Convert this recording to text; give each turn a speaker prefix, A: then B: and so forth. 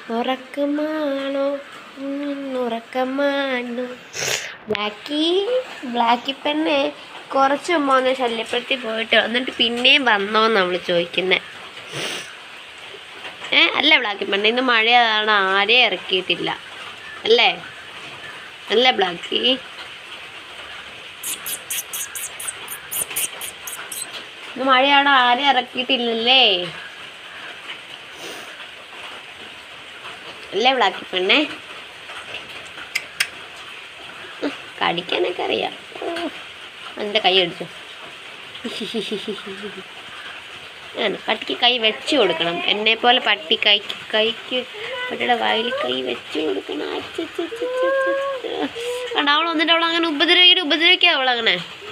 A: ഉറക്കമാണോ ഉം, ഉറക്കമാണോ ബ്ലാക്കി ബ്ലാക്കി പെണ്ണെ കുറച്ച് മുമ്പ് ഒന്ന് ശല്യപ്പെടുത്തി പോയിട്ട് എന്നിട്ട് പിന്നെയും വന്നോന്ന് നമ്മൾ ചോദിക്കുന്നത് ഏ അല്ല ബ്ലാക്കി പെണ്ണെ ഇന്ന് മഴയാണ് ആരെയും ഇറക്കിയിട്ടില്ല അല്ലേ അല്ലേ ബ്ലാക്കി ഇന്ന് മഴയാണ് ആരെയും ഇറക്കിയിട്ടില്ലല്ലേ അല്ലേ ബ്ലാക്കി പെണ്ണെ ഉം, കടിക്കാനൊക്കെ അറിയാം ഓ, എൻ്റെ കൈ അടിച്ചു ആണ് പട്ടിക്ക് കൈ വെച്ച് കൊടുക്കണം എന്നെ പോലെ പട്ടി കൈക്ക് കൈക്ക് പട്ടിയുടെ വായിൽ കൈ വെച്ച് കൊടുക്കണം അച്ചച്ചച്ചച്ചച്ച. കണ്ടോ അവൾ വന്നിട്ട് അവൾ അങ്ങനെ ഉപദ്രവിക്കട്ട് ഉപദ്രവിക്കുക അവളങ്ങനെ